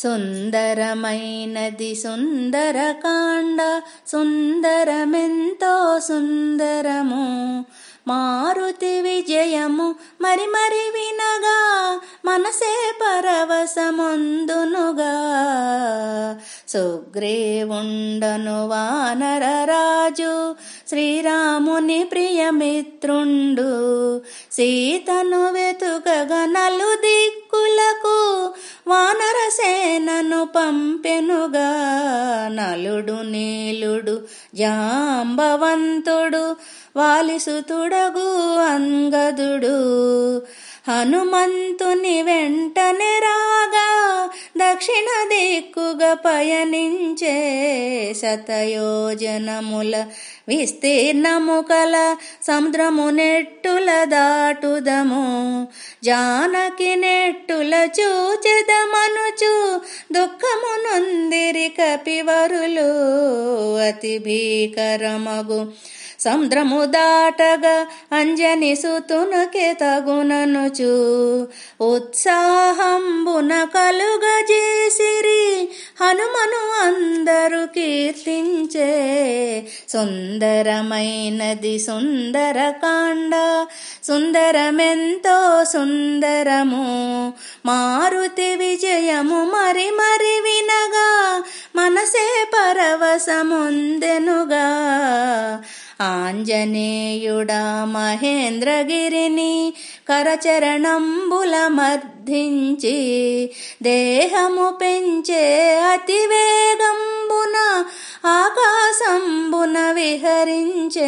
సుందరమైనది సుందరకాండ సుందరమెంతో సుందరము మారుతి విజయము మరి మరి వినగా మనసే పరవశమందునుగా సుగ్రీవుండను వానర రాజు శ్రీరాముని ప్రియమిత్రుండు సీతను వెతుకగా నలు దిక్కులకు వానర సేనను పంపెనుగా నలుడు నీలుడు జాంబవంతుడు వాలిసుతుడగు అంగదుడు హనుమంతుని వెంటనే రాగా దక్షిణ దిక్కుగా పయనించే శతయోజనముల విస్తీర్ణము కల సముద్రము నెట్టుల దాటుదము జానకి నెట్టుల చూచెదమనుచు దుఃఖము నొందిరి కపివరులు అతి భీకరమగు సముద్రము దాటగా అంజని సుతునకే తగుననుచు ఉత్సాహంబున కలుగజేసిరి హనుమను అందరూ కీర్తించే సుందరమైనది సుందరకాండ సుందరమెంతో సుందరము మారుతి విజయము మరి మరి వినగా మనసే పరవశముందెనుగా ఆంజనేయుడా మహేంద్రగిరిని కరచరణంబుల మర్ధించి దేహము పెంచే అతి వేగంబున ఆకాశంబున విహరించే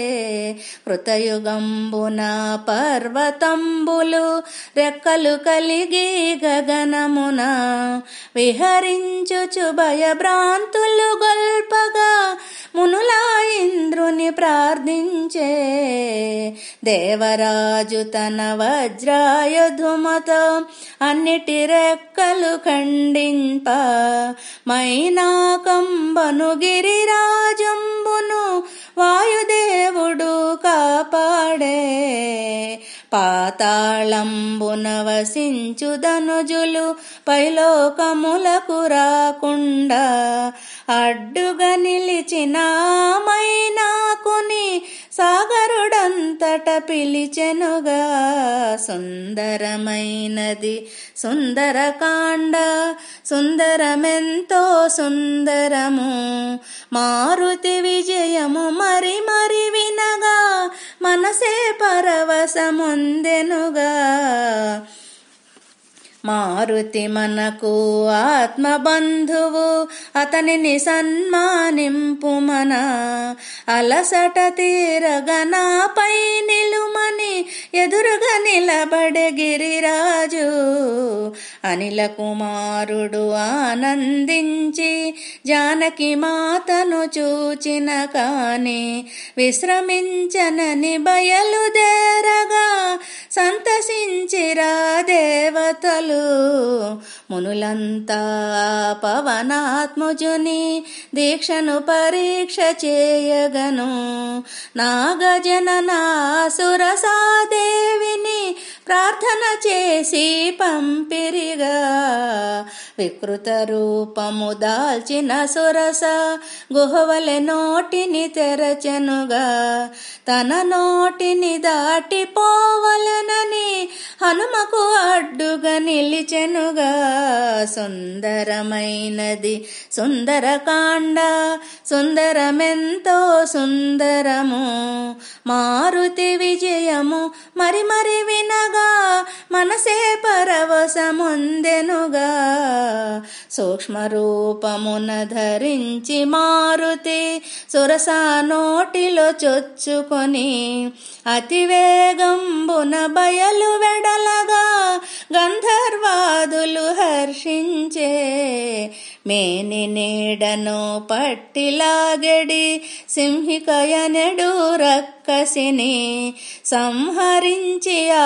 కృతయుగంబున పర్వతంబులు రెక్కలు కలిగి గగనమున విహరించుచు భయభ్రాంతులు గొల్పగా మునులా ఇంద్రుని ప్రార్థించే దేవరాజు తన వజ్రాయుధుమతో అన్నిటి రెక్కలు ఖండింప మైనాకంబను గిరిరాజంబును వాయుదేవుడు కాపాడే పాతాళంబున వసించు ధనుజులు పైలోకములకు రాకుండా అడ్డుగా నిలిచిన మైనాకుని సాగరుడంతట పిలిచెనుగా సుందరమైనది సుందరకాండ సుందరమెంతో సుందరము మారుతి విజయము మరి మరి వినగా మనసే పరవశముందెనుగా మారుతి మనకు ఆత్మబంధువు అతనిని సన్మానింపు మన అలసట తీరగనాపై నిలుమని ఎదురుగా నిలబడే గిరిరాజు అనిల కుమారుడు ఆనందించి జానకి మాతను చూచిన కాని విశ్రమించనని బయలుదేరగా సంతసించిరా దేవతలు మునులంతా పవనాత్మజుని దీక్షను పరీక్ష చేయగను నాగజననాసురసాదేవిని ప్రార్థన చేసి పంపిరిగా వికృత రూపము దాల్చిన సురస గుహవలె నోటిని తెరచెనుగా తన నోటిని దాటిపోవలనని హనుమకు అడ్డుగా నిలిచెనుగా సుందరమైనది సుందరకాండ సుందరమెంతో సుందరము మారుతి విజయము మరి మరి వినగా మనసే పరవశముందెనుగా సూక్ష్మ రూపమున ధరించి మారుతి సురసా నోటిలో చొచ్చుకొని అతివేగంబున బయలు వెడలగా గంధర్వాదులు హర్షించే మేని నీడను పట్టిలాగడి సింహికయనెడు రక్కసిని సంహరించి ఆ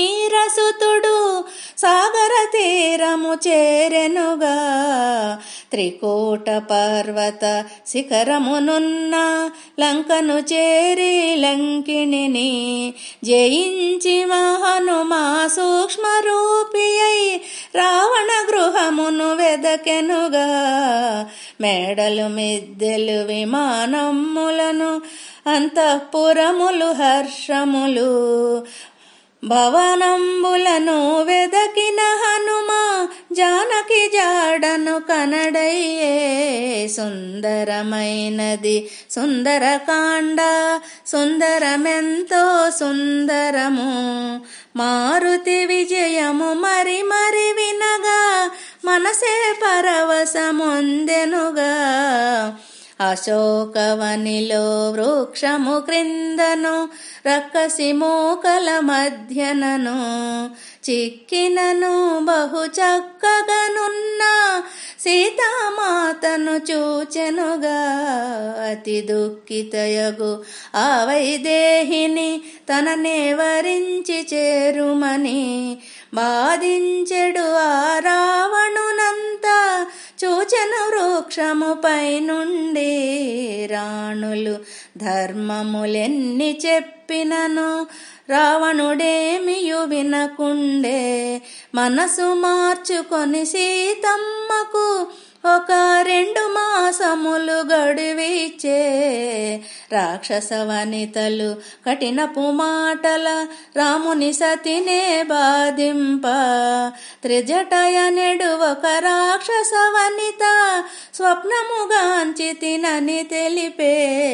సమీరసుతుడు సాగర తీరము చేరెనుగా త్రికూట పర్వత శిఖరమునున్న లంకను చేరి లంకిణిని జయించి మహనుమా సూక్ష్మరూపి అయి రావణ గృహమును వెదకెనుగా మేడలు మిద్దెలు విమానములను అంతఃపురములు హర్షములు భవనంబులను వెదకిన హనుమ జానకి జాడను కనడయ్యే సుందరమైనది సుందరకాండ సుందరమెంతో సుందరము మారుతి విజయము మరి మరి వినగా మనసే పరవశముందెనుగా అశోకవనిలో వృక్షము క్రిందను రక్కసి మూకల మధ్యనను చిక్కినను బహు చక్కగనున్న సీతామాతను చూచెనుగా అతి దుఃఖితయగు ఆ వైదేహిని తననే వరించి చేరుమని బాధించెడు ఆ రావణునంతా చూచెను వృక్షముపై నుండి రాణులు ధర్మములెన్ని చెప్పినను రావణుడేమియు వినకుండే మనసు మార్చుకొని సీతమ్మకు ఒక రెండు మాసములు గడువిచ్చే రాక్షస వనితలు కఠినపు మాటల రాముని సతినే బాధింప త్రిజటయనెడు ఒక రాక్షస వనిత స్వప్నముగాంచి తినని తెలిపే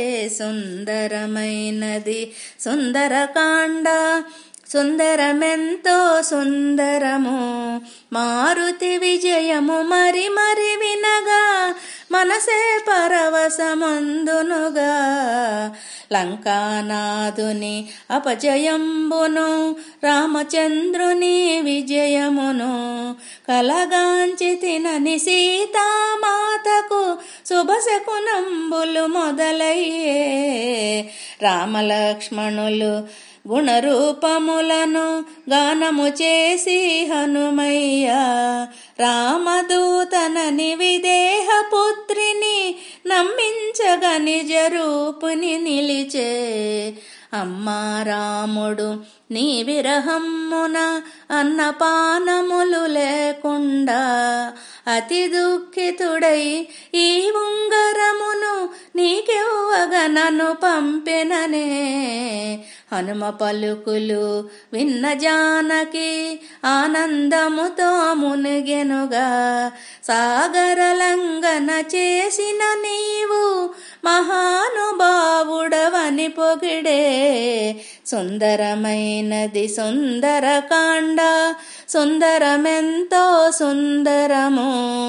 సుందరమైనది సుందరకాండ సుందరమెంతో సుందరము మారుతి విజయము మరి మరి వినగా మనసే పరవశమందునుగా లంకానాథుని అపజయంబును రామచంద్రుని విజయమును కలగాంచి తినని సీతామాతకు శుభశకునంబులు మొదలయ్యే రామలక్ష్మణులు గుణరూపములను గానము చేసి హనుమయ్య రామదూతనని విదేహ పుత్రిని నమ్మించగ నిజ రూపుని నిలిచే అమ్మా రాముడు నీ విరహమ్మున అన్నపానములు లేకుండా అతి దుఃఖితుడై ఈ ఉంగరమును నీకెవ్వగా నన్ను పంపెననే హనుమ పలుకులు విన్న జానకి ఆనందముతో మునిగెనుగా సాగరలంగన చేసిన నీవు మహానుభావుడవని పొగిడే సుందరమైనది సుందరకాండ సుందరమెంతో సుందరము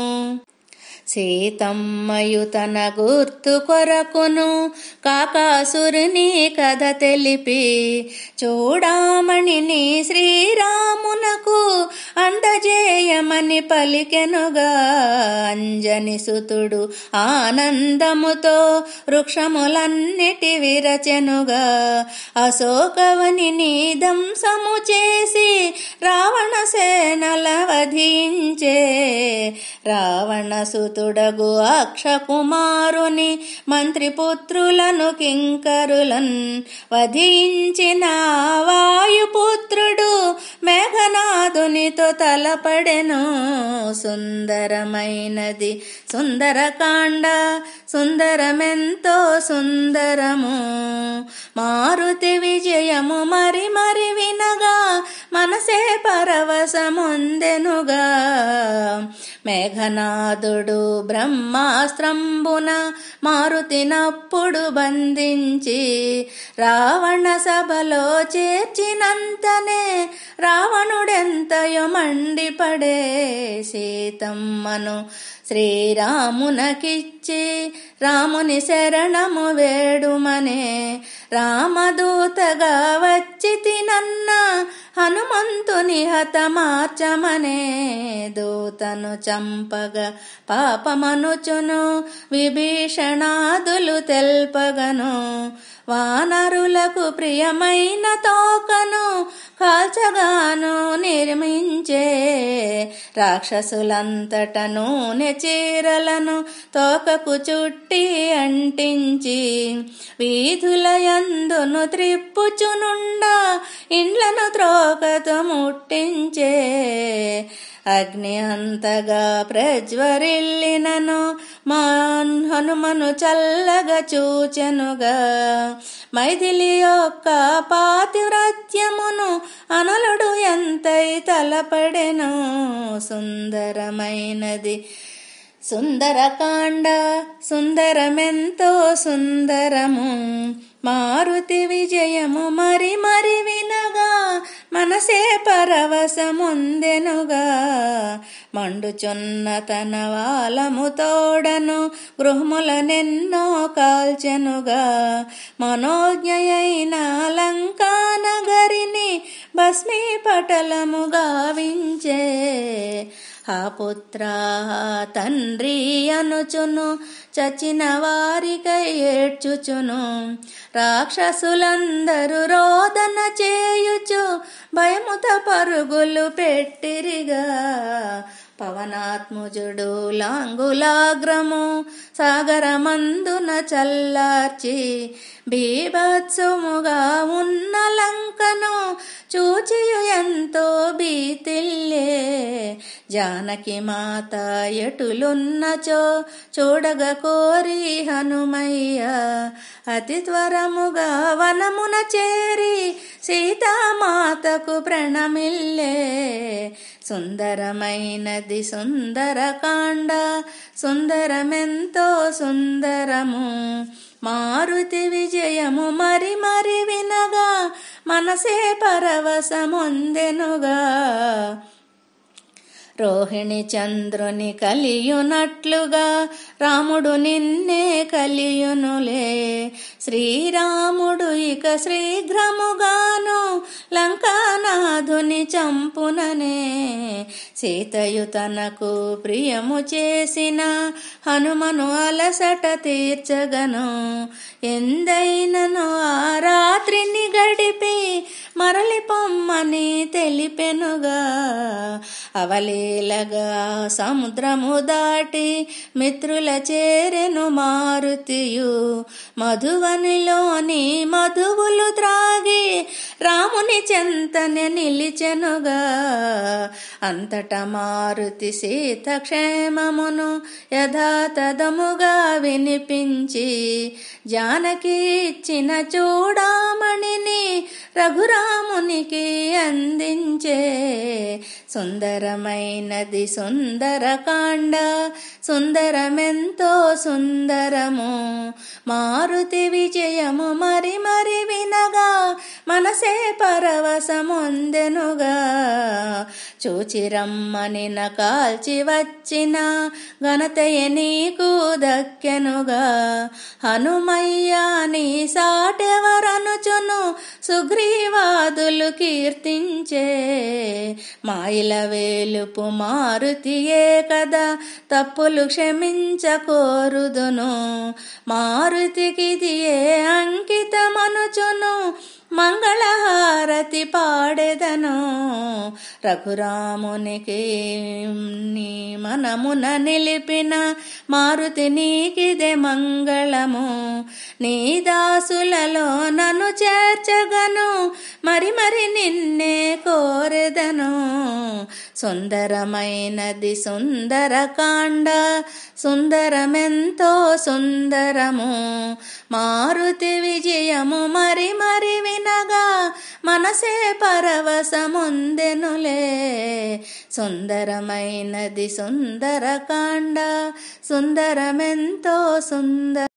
సీతమ్మయు తన గుర్తు కొరకును కాకాసురుని కథ తెలిపి చూడామణిని శ్రీరామునకు అందజేయమని పలికెనుగా అంజని సుతుడు ఆనందముతో వృక్షములన్నిటి విరచెనుగా అశోకవని దంసము చేసి రావణ సేనల వధించే రావణ సుతుడగు అక్షకుమారుని మంత్రిపుత్రులను కింకరులన్ వధించిన వాయుపుత్రుడు మేఘనాథునితో తలపడెను సుందరమైనది సుందరకాండ సుందరమెంతో సుందరము మారుతి విజయము మరి మరి వినగా మనసే పరవశముందెనుగా మేఘనాథుడు బ్రహ్మాస్త్రంబున మారుతినప్పుడు బంధించి రావణ సభలో చేర్చినంతనే రావణుడెంతయో మండిపడే సీతమ్మను శ్రీరామునకిచ్చి రాముని శరణము వేడుమనే రామదూతగా వచ్చి తినన్న హనుమంతుని హతమార్చమనే దో దూతను చంపగ పాపమనుచును విభీషణాదులు తెల్పగను వానరులకు ప్రియమైన తోకను కాల్చగాను నిర్మించే రాక్షసులంతట నూనె చీరలను తోకకు చుట్టి అంటించి వీధుల యందును త్రిప్పుచునుండా ఇండ్లను త్రోకతో ముట్టించే అగ్ని అంతగా ప్రజ్వరిల్లినను మా హనుమను చల్లగా చూచెనుగా మైథిలి యొక్క పాతివ్రత్యమును అనలుడు ఎంతై తలపడెను సుందరమైనది సుందరకాండ సుందరమెంతో సుందరము మారుతి విజయము మరి మరి వినగా మనసే పరవశముందెనుగా మండుచున్న తన వాలము తోడను గృహములనెన్నో కాల్చెనుగా మనోజ్ఞయైన లంకా నగరిని భస్మీ పటలము గావించే ఆ పుత్ర తండ్రి అనుచును చచిన వారికై ఏడ్చుచును రాక్షసులందరూ రోదన చేయుచు భయముత పరుగులు పెట్టిరిగా పవనాత్ముజుడు లాంగులాగ్రము సాగరమందున చల్లార్చి బీభత్సముగా ఉన్న లంకను చూచియు ఎంతో బీతిల్లే జానకి మాత ఎటులున్నచో చూడగ కోరి హనుమయ్య అతి త్వరముగా వనమున చేరి సీతామాతకు ప్రణమిల్లే సుందరమైనది సుందరకాండ సుందరమెంతో సుందరము మారుతి విజయము మరి మరి వినగా మనసే పరవశముందెనుగా రోహిణి చంద్రుని కలియునట్లుగా రాముడు నిన్నే కలియునులే శ్రీరాముడు ఇక శీఘ్రముగాను లంకానాథుని చంపుననే సీతయు తనకు ప్రియము చేసిన హనుమను అలసట తీర్చగను ఎందైనను ఆ రాత్రిని గడిపి మరలి పొమ్మని తెలిపెనుగా అవలీలగా సముద్రము దాటి మిత్రుల చేరెను మారుతియు మధువనిలోని మధువులు త్రాగి రాముని చెంతనే నిలిచెనుగా అంతట మారుతి సీత క్షేమమును యథాతథముగా వినిపించి జానకి ఇచ్చిన చూడామణిని రఘురామునికి అందించే సుందరమైనది సుందరకాండ సుందరమెంతో సుందరము మారుతి విజయము మరి మరి వినగా మనసే పరవశముందెనుగా చూచిరమ్మని కాల్చి వచ్చిన ఘనతయ నీకు దక్కెనుగా హనుమయ్య నీ సాటెవరనుచును సుగ్రీవాదులు కీర్తించే మాయిల వేలుపు మారుతియే కదా తప్పులు క్షమించకోరుదును మారుతికిదియే అంకితమనుచును మంగళహారతి పాడెదను రఘురామునికి నీ మనమున నిలిపిన మారుతి నీకిదే మంగళము నీ దాసులలో నన్ను చేర్చగను మరి మరి నిన్నే కోరెదను సుందరమైనది సుందరకాండ సుందరమెంతో సుందరము మారుతి విజయము మరి మరి వినగా మనసే పరవశముందెనులే సుందరమైనది సుందరకాండ సుందరమెంతో సుందర